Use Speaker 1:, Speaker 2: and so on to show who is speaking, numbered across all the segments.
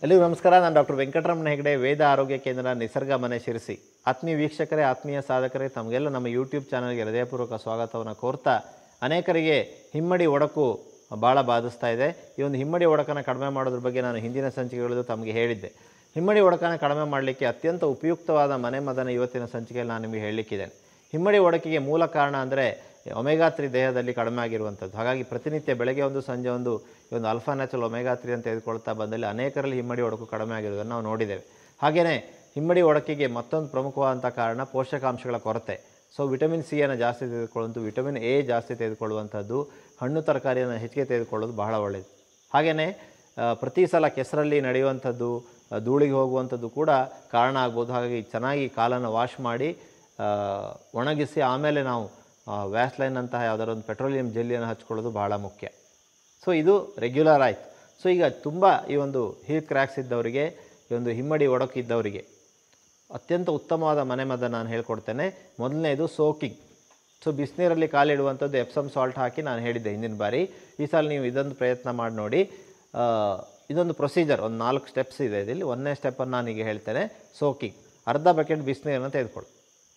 Speaker 1: ಎಲ್ಲರಿಗೂ ನಮಸ್ಕಾರ ನಾನು ಡಾಕ್ಟರ್ ವೆಂಕಟರಮಣ ಹೆಗಡೆ ವೇದ ಆರೋಗ್ಯ ಕೇಂದ್ರ ನಿಸರ್ಗ ಮನೆ ಶಿರಸಿ ಆತ್ಮೀಯ ವೀಕ್ಷಕರೇ ಆತ್ಮೀಯ ಸಾಧಕರೇ ತಮಗೆಲ್ಲ ನಮ್ಮ ಯೂಟ್ಯೂಬ್ ಚಾನಲ್ಗೆ ಹೃದಯಪೂರ್ವಕ ಸ್ವಾಗತವನ್ನು ಕೋರ್ತಾ ಅನೇಕರಿಗೆ ಹಿಮ್ಮಡಿ ಒಡಕು ಭಾಳ ಬಾಧಿಸ್ತಾ ಇದೆ ಈ ಒಂದು ಹಿಮ್ಮಡಿ ಒಡಕನ ಕಡಿಮೆ ಮಾಡೋದ್ರ ಬಗ್ಗೆ ನಾನು ಹಿಂದಿನ ಸಂಚಿಕೆಗಳದ್ದು ತಮಗೆ ಹೇಳಿದ್ದೆ ಹಿಮ್ಮಡಿ ಒಡಕನ ಕಡಿಮೆ ಮಾಡಲಿಕ್ಕೆ ಅತ್ಯಂತ ಉಪಯುಕ್ತವಾದ ಮನೆ ಮದನ ಇವತ್ತಿನ ಸಂಚಿಕೆಯಲ್ಲಿ ನಾನು ನಿಮಗೆ ಹೇಳಲಿಕ್ಕಿದ್ದೇನೆ ಹಿಮ್ಮಡಿ ಒಡಕಿಗೆ ಮೂಲ ಕಾರಣ ಅಂದರೆ ಒಮೆಗಾ ತ್ರೀ ದೇಹದಲ್ಲಿ ಕಡಿಮೆ ಆಗಿರುವಂಥದ್ದು ಹಾಗಾಗಿ ಪ್ರತಿನಿತ್ಯ ಬೆಳಗ್ಗೆ ಒಂದು ಸಂಜೆ ಒಂದು ಈ ಒಂದು ಅಲ್ಫಾ ನ್ಯಾಚುರಲ್ ಒಮೆಗಾ ತ್ರೀ ಅಂತ ತೆಗೆದುಕೊಳ್ತಾ ಬಂದಲ್ಲಿ ಅನೇಕರಲ್ಲಿ ಹಿಮ್ಮಡಿ ಒಡಕು ಕಡಿಮೆ ಆಗಿರೋದನ್ನು ನಾವು ನೋಡಿದ್ದೇವೆ ಹಾಗೆಯೇ ಹಿಮ್ಮಡಿ ಒಡಕಿಗೆ ಮತ್ತೊಂದು ಪ್ರಮುಖವಾದಂಥ ಕಾರಣ ಪೋಷಕಾಂಶಗಳ ಕೊರತೆ ಸೊ ವಿಟಮಿನ್ ಸಿಯನ್ನು ಜಾಸ್ತಿ ತೆಗೆದುಕೊಳ್ಳುವಂಥದ್ದು ವಿಟಮಿನ್ ಎ ಜಾಸ್ತಿ ತೆಗೆದುಕೊಳ್ಳುವಂಥದ್ದು ಹಣ್ಣು ತರಕಾರಿಯನ್ನು ಹೆಚ್ಚಿಗೆ ತೆಗೆದುಕೊಳ್ಳೋದು ಬಹಳ ಒಳ್ಳೆಯದು ಹಾಗೆಯೇ ಆ, ಪ್ರತಿ ಸಲ ಕೆಸರಲ್ಲಿ ನಡೆಯುವಂಥದ್ದು ಆ, ಧೂಳಿಗೆ ಹೋಗುವಂಥದ್ದು ಕೂಡ ಕಾರಣ ಆಗ್ಬೋದು ಹಾಗಾಗಿ ಚೆನ್ನಾಗಿ ಕಾಲನ್ನು ವಾಶ್ ಮಾಡಿ ಆ, ಒಣಗಿಸಿ ಆಮೇಲೆ ನಾವು ವ್ಯಾಸ್ಲೈನ್ ಅಂತಹ ಯಾವುದಾದ್ರು ಒಂದು ಪೆಟ್ರೋಲಿಯಂ ಜೆಲ್ಲಿಯನ್ನು ಹಚ್ಕೊಳ್ಳೋದು ಬಹಳ ಮುಖ್ಯ ಸೊ ಇದು ರೆಗ್ಯುಲರ್ ಆಯಿತು ಸೊ ಈಗ ತುಂಬ ಈ ಒಂದು ಹೀಲ್ ಕ್ರ್ಯಾಕ್ಸ್ ಇದ್ದವರಿಗೆ ಈ ಒಂದು ಹಿಮ್ಮಡಿ ಒಡಕು ಇದ್ದವರಿಗೆ ಅತ್ಯಂತ ಉತ್ತಮವಾದ ಮನೆಮದ್ದು ನಾನು ಹೇಳ್ಕೊಡ್ತೇನೆ ಮೊದಲನೇದು ಸೋಕಿಂಗ್ ಸೊ ಬಿಸಿನೀರಲ್ಲಿ ಕಾಲಿಡುವಂಥದ್ದು ಎಪ್ಸಮ್ ಸಾಲ್ಟ್ ಹಾಕಿ ನಾನು ಹೇಳಿದ್ದೆ ಹಿಂದಿನ ಬಾರಿ ಈ ಸಲ ನೀವು ಇದೊಂದು ಪ್ರಯತ್ನ ಮಾಡಿ ನೋಡಿ ಆ, ಇದೊಂದು ಪ್ರೊಸೀಜರ್ ಒಂದು ನಾಲ್ಕು ಸ್ಟೆಪ್ಸ್ ಇದೆ ಇದರಲ್ಲಿ ಒಂದನೇ ಸ್ಟೆಪ್ಪನ್ನು ನಾನೀಗ ಹೇಳ್ತೇನೆ ಸೋಕಿಂಗ್ ಅರ್ಧ ಬಕೆಟ್ ಬಿಸಿನೀರನ್ನು ತೆಗೆದುಕೊಳ್ಳಿ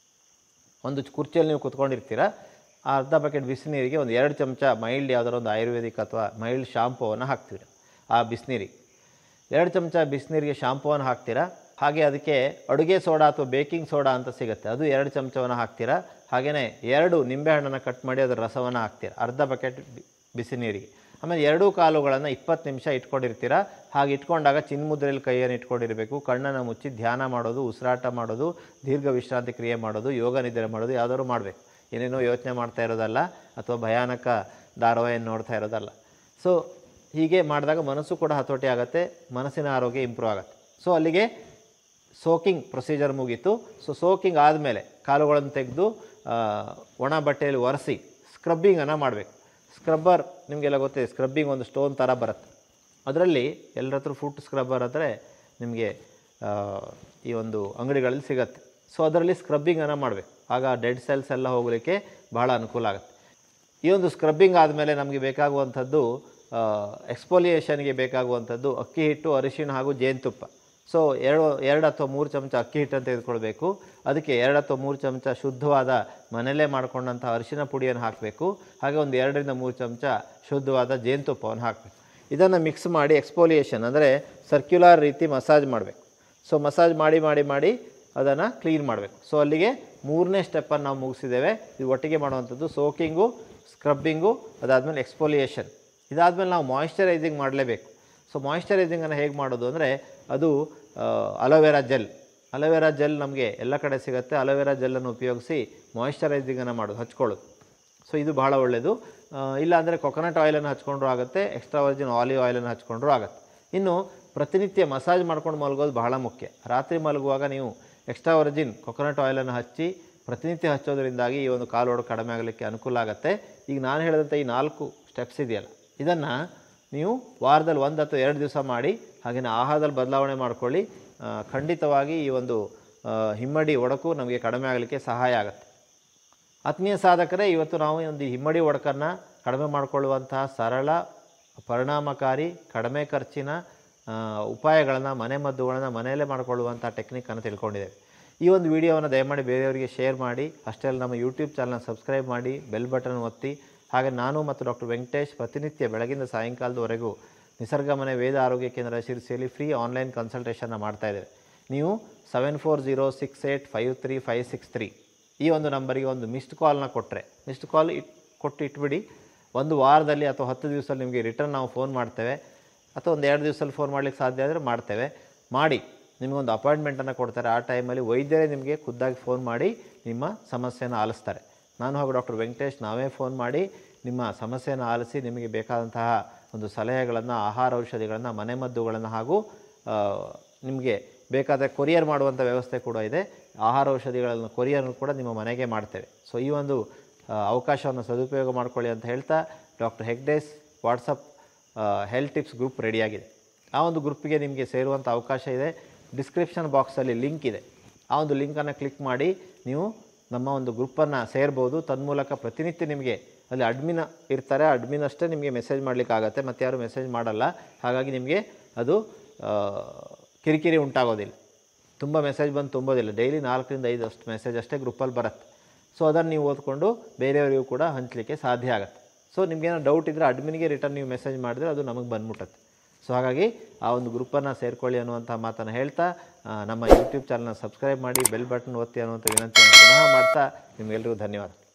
Speaker 1: ಒಂದು ಕುರ್ಚಿಯಲ್ಲಿ ನೀವು ಕುತ್ಕೊಂಡಿರ್ತೀರ ಆ ಅರ್ಧ ಬಕೆಟ್ ಬಿಸಿನೀರಿಗೆ ಒಂದು ಎರಡು ಚಮಚ ಮೈಲ್ಡ್ ಯಾವುದಾದ್ರು ಒಂದು ಆಯುರ್ವೇದಿಕ್ ಅಥವಾ ಮೈಲ್ಡ್ ಶಾಂಪೂವನ್ನು ಹಾಕ್ತೀರ ಆ ಬಿಸಿನೀರಿಗೆ ಎರಡು ಚಮಚ ಬಿಸಿನೀರಿಗೆ ಶಾಂಪೂವನ್ನು ಹಾಕ್ತೀರಾ ಹಾಗೆ ಅದಕ್ಕೆ ಅಡುಗೆ ಸೋಡಾ ಅಥವಾ ಬೇಕಿಂಗ್ ಸೋಡಾ ಅಂತ ಸಿಗುತ್ತೆ ಅದು ಎರಡು ಚಮಚವನ್ನು ಹಾಕ್ತೀರಾ ಹಾಗೆಯೇ ಎರಡು ನಿಂಬೆಹಣ್ಣನ್ನು ಕಟ್ ಮಾಡಿ ಅದರ ರಸವನ್ನು ಹಾಕ್ತೀರಾ ಅರ್ಧ ಬಕೆಟ್ ಬಿ- ಬಿಸಿ ನೀರಿಗೆ ಆಮೇಲೆ ಎರಡೂ ಕಾಲುಗಳನ್ನು ಇಪ್ಪತ್ತು ನಿಮಿಷ ಇಟ್ಕೊಂಡಿರ್ತೀರ ಹಾಗೆ ಇಟ್ಕೊಂಡಾಗ ಚಿನ್ಮುದ್ರೆಯಲ್ಲಿ ಕೈಯನ್ನು ಇಟ್ಕೊಂಡಿರಬೇಕು ಕಣ್ಣನ್ನು ಮುಚ್ಚಿ ಧ್ಯಾನ ಮಾಡೋದು ಉಸಿರಾಟ ಮಾಡೋದು ದೀರ್ಘ ವಿಶ್ರಾಂತಿ ಕ್ರಿಯೆ ಮಾಡೋದು ಯೋಗ ನಿದ್ರೆ ಮಾಡೋದು ಯಾವುದಾದ್ರು ಮಾಡಬೇಕು ಏನೇನೋ ಯೋಚನೆ ಮಾಡ್ತಾ ಇರೋದಲ್ಲ ಅಥವಾ ಭಯಾನಕ ಧಾರಾವಾಹಿಯನ್ನು ನೋಡ್ತಾ ಇರೋದಲ್ಲ ಸೊ ಹೀಗೆ ಮಾಡಿದಾಗ ಮನಸ್ಸು ಕೂಡ ಹತೋಟಿ ಆಗುತ್ತೆ ಮನಸ್ಸಿನ ಆರೋಗ್ಯ ಇಂಪ್ರೂವ್ ಆಗುತ್ತೆ ಸೊ ಅಲ್ಲಿಗೆ ಸೋಕಿಂಗ್ ಪ್ರೊಸೀಜರ್ ಮುಗೀತು ಸೊ ಸೋಕಿಂಗ್ ಆದಮೇಲೆ ಕಾಲುಗಳನ್ನು ತೆಗೆದು ಒಣ ಬಟ್ಟೆಯಲ್ಲಿ ಒರೆಸಿ ಸ್ಕ್ರಬ್ಬಿಂಗನ್ನು ಮಾಡಬೇಕು ಸ್ಕ್ರಬ್ಬರ್ ನಿಮಗೆಲ್ಲ ಗೊತ್ತಿದೆ ಸ್ಕ್ರಬ್ಬಿಂಗ್ ಒಂದು ಸ್ಟೋನ್ ಥರ ಬರುತ್ತೆ ಅದರಲ್ಲಿ ಎಲ್ಲರ ಹತ್ರ ಫುಟ್ ಸ್ಕ್ರಬ್ಬರ್ ಅಂದರೆ ನಿಮಗೆ ಆ, ಈ ಒಂದು ಅಂಗಡಿಗಳಲ್ಲಿ ಸಿಗತ್ತೆ ಸೊ ಅದರಲ್ಲಿ ಸ್ಕ್ರಬ್ಬಿಂಗನ್ನು ಮಾಡಬೇಕು ಆಗ ಡೆಡ್ ಸೆಲ್ಸ್ ಎಲ್ಲ ಹೋಗಲಿಕ್ಕೆ ಬಹಳ ಅನುಕೂಲ ಆಗುತ್ತೆ ಈ ಒಂದು ಸ್ಕ್ರಬ್ಬಿಂಗ್ ಆದಮೇಲೆ ನಮಗೆ ಬೇಕಾಗುವಂಥದ್ದು ಎಕ್ಸ್ಪೋಲಿಯೇಷನ್ಗೆ ಬೇಕಾಗುವಂಥದ್ದು ಅಕ್ಕಿ ಹಿಟ್ಟು ಅರಿಶಿಣ ಹಾಗೂ ಜೇನುತುಪ್ಪ ಸೊ ಎರಡು ಎರಡು ಅಥವಾ ಮೂರು ಚಮಚ ಅಕ್ಕಿ ಹಿಟ್ಟನ್ನು ತೆಗೆದುಕೊಳ್ಬೇಕು ಅದಕ್ಕೆ ಎರಡು ಅಥವಾ ಮೂರು ಚಮಚ ಶುದ್ಧವಾದ ಮನೆಯಲ್ಲೇ ಮಾಡ್ಕೊಂಡಂಥ ಅರಿಶಿನ ಪುಡಿಯನ್ನು ಹಾಕಬೇಕು ಹಾಗೆ ಒಂದು ಎರಡರಿಂದ ಮೂರು ಚಮಚ ಶುದ್ಧವಾದ ಜೇನುತುಪ್ಪವನ್ನು ಹಾಕಬೇಕು ಇದನ್ನು ಮಿಕ್ಸ್ ಮಾಡಿ ಎಕ್ಸ್ಪೋಲಿಯೇಷನ್ ಅಂದರೆ ಸರ್ಕ್ಯುಲರ್ ರೀತಿ ಮಸಾಜ್ ಮಾಡಬೇಕು ಸೊ ಮಸಾಜ್ ಮಾಡಿ ಮಾಡಿ ಮಾಡಿ ಅದನ್ನು ಕ್ಲೀನ್ ಮಾಡಬೇಕು ಸೊ ಅಲ್ಲಿಗೆ ಮೂರನೇ ಸ್ಟೆಪ್ಪನ್ನು ನಾವು ಮುಗಿಸಿದ್ದೇವೆ ಇದು ಒಟ್ಟಿಗೆ ಮಾಡುವಂಥದ್ದು ಸೋಕಿಂಗು ಸ್ಕ್ರಬ್ಬಿಂಗು ಅದಾದಮೇಲೆ ಎಕ್ಸ್ಪೋಲಿಯೇಷನ್ ಇದಾದಮೇಲೆ ನಾವು ಮಾಯಿಶ್ಚರೈಸಿಂಗ್ ಮಾಡಲೇಬೇಕು ಸೊ ಮಾಯಿಶ್ಚರೈಸಿಂಗನ್ನು ಹೇಗೆ ಮಾಡೋದು ಅಂದರೆ ಅದು ಅಲೋವೆರಾ ಜೆಲ್ ಅಲೋವೆರಾ ಜೆಲ್ ನಮಗೆ ಎಲ್ಲ ಕಡೆ ಸಿಗುತ್ತೆ ಅಲೋವೆರಾ ಜೆಲ್ಲನ್ನು ಉಪಯೋಗಿಸಿ ಮಾಯಿಶ್ಚರೈಸಿಂಗನ್ನು ಮಾಡೋದು ಹಚ್ಕೊಳ್ಳೋದು ಸೊ ಇದು ಬಹಳ ಒಳ್ಳೆಯದು ಇಲ್ಲ ಅಂದರೆ ಕೊಕೊನಟ್ ಆಯಿಲನ್ನು ಹಚ್ಕೊಂಡ್ರೂ ಆಗುತ್ತೆ ಎಕ್ಸ್ಟ್ರಾ ವರ್ಜಿನ್ ಆಲಿವ್ ಆಯಿಲನ್ನು ಹಚ್ಕೊಂಡ್ರೂ ಆಗುತ್ತೆ ಇನ್ನು ಪ್ರತಿನಿತ್ಯ ಮಸಾಜ್ ಮಾಡ್ಕೊಂಡು ಮಲಗೋದು ಬಹಳ ಮುಖ್ಯ ರಾತ್ರಿ ಮಲಗುವಾಗ ನೀವು ಎಕ್ಸ್ಟ್ರಾ ವರ್ಜಿನ್ ಕೊಕೊನಟ್ ಆಯಿಲನ್ನು ಹಚ್ಚಿ ಪ್ರತಿನಿತ್ಯ ಹಚ್ಚೋದ್ರಿಂದಾಗಿ ಈ ಒಂದು ಕಾಲು ಹೊಡೆದು ಕಡಿಮೆ ಆಗಲಿಕ್ಕೆ ಅನುಕೂಲ ಆಗುತ್ತೆ ಈಗ ನಾನು ಹೇಳಿದಂಥ ಈ ನಾಲ್ಕು ಸ್ಟೆಪ್ಸ್ ಇದೆಯಲ್ಲ ಇದನ್ನು ನೀವು ವಾರದಲ್ಲಿ ಒಂದು ಅಥವಾ ಎರಡು ದಿವಸ ಮಾಡಿ ಹಾಗೆಯೇ ಆಹಾರದಲ್ಲಿ ಬದಲಾವಣೆ ಮಾಡ್ಕೊಳ್ಳಿ ಆ, ಖಂಡಿತವಾಗಿ ಈ ಒಂದು ಆ, ಹಿಮ್ಮಡಿ ಒಡಕು ನಮಗೆ ಕಡಿಮೆ ಆಗಲಿಕ್ಕೆ ಸಹಾಯ ಆಗುತ್ತೆ ಆತ್ಮೀಯ ಸಾಧಕರೇ ಇವತ್ತು ನಾವು ಒಂದು ಹಿಮ್ಮಡಿ ಒಡಕನ್ನು ಕಡಿಮೆ ಮಾಡಿಕೊಳ್ಳುವಂತಹ ಸರಳ ಪರಿಣಾಮಕಾರಿ ಕಡಿಮೆ ಖರ್ಚಿನ ಉಪಾಯಗಳನ್ನು ಮನೆಮದ್ದುಗಳನ್ನು ಮನೆಯಲ್ಲೇ ಮಾಡಿಕೊಳ್ಳುವಂಥ ಟೆಕ್ನಿಕ್ಕನ್ನು ತಿಳ್ಕೊಂಡಿದ್ದೇವೆ ಈ ಒಂದು ವಿಡಿಯೋವನ್ನು ದಯಮಾಡಿ ಬೇರೆಯವರಿಗೆ ಶೇರ್ ಮಾಡಿ ಅಷ್ಟೇ ಅಲ್ಲ ನಮ್ಮ ಯೂಟ್ಯೂಬ್ ಚಾನಲ್ನ ಸಬ್ಸ್ಕ್ರೈಬ್ ಮಾಡಿ ಬೆಲ್ ಬಟನ್ ಒತ್ತಿ ಹಾಗೆ ನಾನು ಮತ್ತು ಡಾಕ್ಟರ್ ವೆಂಕಟೇಶ್ ಪ್ರತಿನಿತ್ಯ ಬೆಳಗಿಂದ ಸಾಯಂಕಾಲದವರೆಗೂ ನಿಸರ್ಗ ಮನೆ ವೇದ ಆರೋಗ್ಯ ಕೇಂದ್ರ ಶಿರಸಿಯಲ್ಲಿ ಫ್ರೀ ಆನ್ಲೈನ್ ಕನ್ಸಲ್ಟೇಷನ್ನ ಮಾಡ್ತಾ ಇದ್ದೇವೆ ನೀವು seven four zero six eight five three five six three ಈ ಒಂದು ನಂಬರಿಗೆ ಒಂದು ಮಿಸ್ಡ್ ಕಾಲ್ನ ಕೊಟ್ಟರೆ ಮಿಸ್ಡ್ ಕಾಲ್ ಇಟ್ ಕೊಟ್ಟು ಇಟ್ಬಿಡಿ ಒಂದು ವಾರದಲ್ಲಿ ಅಥವಾ ಹತ್ತು ದಿವಸದಲ್ಲಿ ನಿಮಗೆ ರಿಟರ್ನ್ ನಾವು ಫೋನ್ ಮಾಡ್ತೇವೆ ಅಥವಾ ಒಂದು ಎರಡು ದಿವಸದಲ್ಲಿ ಫೋನ್ ಮಾಡಲಿಕ್ಕೆ ಸಾಧ್ಯ ಆದರೆ ಮಾಡ್ತೇವೆ ಮಾಡಿ ನಿಮಗೊಂದು ಅಪಾಯಿಂಟ್ಮೆಂಟನ್ನು ಕೊಡ್ತಾರೆ ಆ ಟೈಮಲ್ಲಿ ವೈದ್ಯರೇ ನಿಮಗೆ ಖುದ್ದಾಗಿ ಫೋನ್ ಮಾಡಿ ನಿಮ್ಮ ಸಮಸ್ಯೆಯನ್ನು ಆಲಿಸ್ತಾರೆ ನಾನು ಹಾಗೂ ಡಾಕ್ಟರ್ ವೆಂಕಟೇಶ್ ನಾವೇ ಫೋನ್ ಮಾಡಿ ನಿಮ್ಮ ಸಮಸ್ಯೆಯನ್ನು ಆಲಿಸಿ ನಿಮಗೆ ಬೇಕಾದಂತಹ ಒಂದು ಸಲಹೆಗಳನ್ನು ಆಹಾರ ಔಷಧಿಗಳನ್ನು ಮನೆಮದ್ದುಗಳನ್ನು ಹಾಗೂ ಆ, ನಿಮಗೆ ಬೇಕಾದ ಕೊರಿಯರ್ ಮಾಡುವಂಥ ವ್ಯವಸ್ಥೆ ಕೂಡ ಇದೆ ಆಹಾರ ಔಷಧಿಗಳನ್ನು ಕೊರಿಯರ್ ಕೂಡ ನಿಮ್ಮ ಮನೆಗೆ ಮಾಡ್ತೇವೆ ಸೊ ಈ ಒಂದು ಆ, ಅವಕಾಶವನ್ನು ಸದುಪಯೋಗ ಮಾಡ್ಕೊಳ್ಳಿ ಅಂತ ಹೇಳ್ತಾ doctor Hegde's WhatsApp health tips group ರೆಡಿಯಾಗಿದೆ ಆ ಒಂದು ಗ್ರೂಪಿಗೆ ನಿಮಗೆ ಸೇರುವಂಥ ಅವಕಾಶ ಇದೆ ಡಿಸ್ಕ್ರಿಪ್ಷನ್ ಬಾಕ್ಸಲ್ಲಿ ಲಿಂಕ್ ಇದೆ ಆ ಒಂದು ಲಿಂಕನ್ನು ಕ್ಲಿಕ್ ಮಾಡಿ ನೀವು ನಮ್ಮ ಒಂದು ಗ್ರೂಪನ್ನು ಸೇರ್ಬೋದು ತನ್ಮೂಲಕ ಪ್ರತಿನಿತ್ಯ ನಿಮಗೆ ಅಲ್ಲಿ ಅಡ್ಮಿನ್ ಇರ್ತಾರೆ ಅಡ್ಮಿನ್ ಅಷ್ಟೇ ನಿಮಗೆ ಮೆಸೇಜ್ ಮಾಡಲಿಕ್ಕಾಗತ್ತೆ ಮತ್ತು ಯಾರು ಮೆಸೇಜ್ ಮಾಡಲ್ಲ ಹಾಗಾಗಿ ನಿಮಗೆ ಅದು ಆ, ಕಿರಿಕಿರಿ ಉಂಟಾಗೋದಿಲ್ಲ ತುಂಬ ಮೆಸೇಜ್ ಬಂದು ತುಂಬೋದಿಲ್ಲ ಡೈಲಿ ನಾಲ್ಕರಿಂದ ಐದು ಅಷ್ಟು ಮೆಸೇಜ್ ಅಷ್ಟೇ ಗ್ರೂಪಲ್ಲಿ ಬರುತ್ತೆ ಸೊ ಅದನ್ನು ನೀವು ಓದ್ಕೊಂಡು ಬೇರೆಯವರಿಗೂ ಕೂಡ ಹಂಚಲಿಕ್ಕೆ ಸಾಧ್ಯ ಆಗುತ್ತೆ ಸೊ ನಿಮ್ಗೇನೋ ಡೌಟ್ ಇದ್ದರೆ ಅಡ್ಮಿನ್ಗೆ ರಿಟರ್ನ್ ನೀವು ಮೆಸೇಜ್ ಮಾಡಿದ್ರೆ ಅದು ನಮಗೆ ಬಂದ್ಬಿಟ್ಟತ್ತೆ ಸೊ ಹಾಗಾಗಿ ಆ ಒಂದು ಗ್ರೂಪನ್ನು ಸೇರ್ಕೊಳ್ಳಿ ಅನ್ನುವಂಥ ಮಾತನ್ನು ಹೇಳ್ತಾ ಆ, ನಮ್ಮ ಯೂಟ್ಯೂಬ್ ಚಾನಲ್ನ ಸಬ್ಸ್ಕ್ರೈಬ್ ಮಾಡಿ ಬೆಲ್ ಬಟನ್ ಒತ್ತಿ ಅನ್ನುವಂಥ ವಿನಂತಿಯನ್ನು ಪುನಃ ಮಾಡ್ತಾ ನಿಮಗೆಲ್ಲರಿಗೂ ಧನ್ಯವಾದ